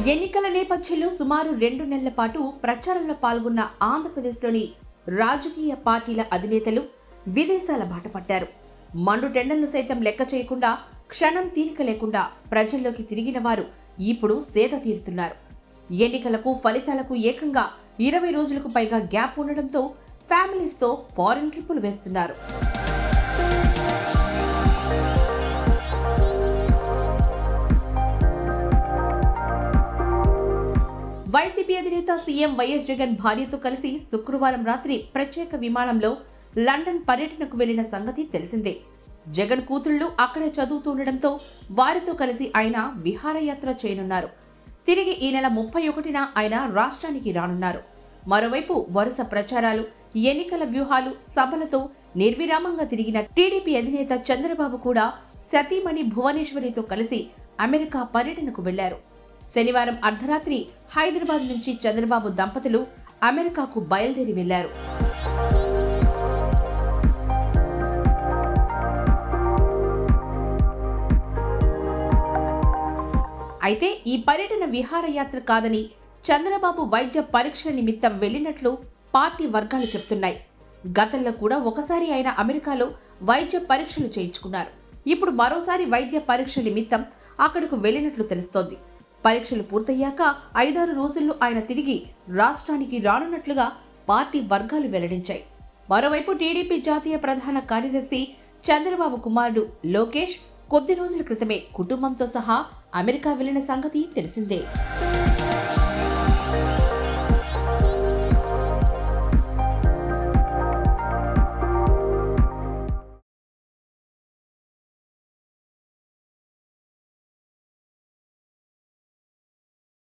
ఎన్నికల నేపథ్యంలో సుమారు రెండు నెలల పాటు ప్రచారంలో పాల్గొన్న ఆంధ్రప్రదేశ్లోని రాజకీయ పార్టీల అధినేతలు విదేశాల బాట పట్టారు మండు టెండర్లు సైతం లెక్క చేయకుండా క్షణం తీరిక లేకుండా ప్రజల్లోకి తిరిగిన వారు ఇప్పుడు సేద తీరుతున్నారు ఎన్నికలకు ఫలితాలకు ఏకంగా ఇరవై రోజులకు పైగా గ్యాప్ ఉండడంతో ఫ్యామిలీస్తో ఫారిన్ ట్రిప్పులు వేస్తున్నారు వైసీపీ అధినేత సీఎం వైఎస్ జగన్ భార్యతో కలిసి శుక్రవారం రాత్రి ప్రత్యేక విమానంలో లండన్ పర్యటనకు వెళ్లిన సంగతి తెలిసిందే జగన్ కూతుళ్లు అక్కడే చదువుతుండటంతో వారితో కలిసి ఆయన విహారయాత్ర చేయనున్నారు తిరిగి ఈ నెల ముప్పై ఒకటిన ఆయన రాష్ట్రానికి రానున్నారు మరోవైపు వరుస ప్రచారాలు ఎన్నికల వ్యూహాలు సభలతో నిర్విరామంగా తిరిగిన టీడీపీ అధినేత చంద్రబాబు కూడా సతీమణి భువనేశ్వరితో కలిసి అమెరికా పర్యటనకు వెళ్లారు శనివారం అర్ధరాత్రి హైదరాబాద్ నుంచి చంద్రబాబు దంపతులు అమెరికాకు బయలుదేరి వెళ్లారు అయితే ఈ పర్యటన విహారయాత్ర కాదని చంద్రబాబు వైద్య పరీక్షల నిమిత్తం వెళ్లినట్లు పార్టీ వర్గాలు చెప్తున్నాయి గతంలో కూడా ఒకసారి ఆయన అమెరికాలో వైద్య పరీక్షలు చేయించుకున్నారు ఇప్పుడు మరోసారి వైద్య పరీక్ష నిమిత్తం అక్కడకు వెళ్లినట్లు తెలుస్తోంది పరీక్షలు పూర్తయ్యాక ఐదారు రోజుల్లో ఆయన తిరిగి రాష్ట్రానికి రానున్నట్లుగా పార్టీ వర్గాలు వెల్లడించాయి మరోవైపు టీడీపీ జాతీయ ప్రధాన కార్యదర్శి చంద్రబాబు కుమారుడు లోకేష్ కొద్ది రోజుల క్రితమే కుటుంబంతో సహా అమెరికా వెళ్లిన సంగతి తెలిసిందే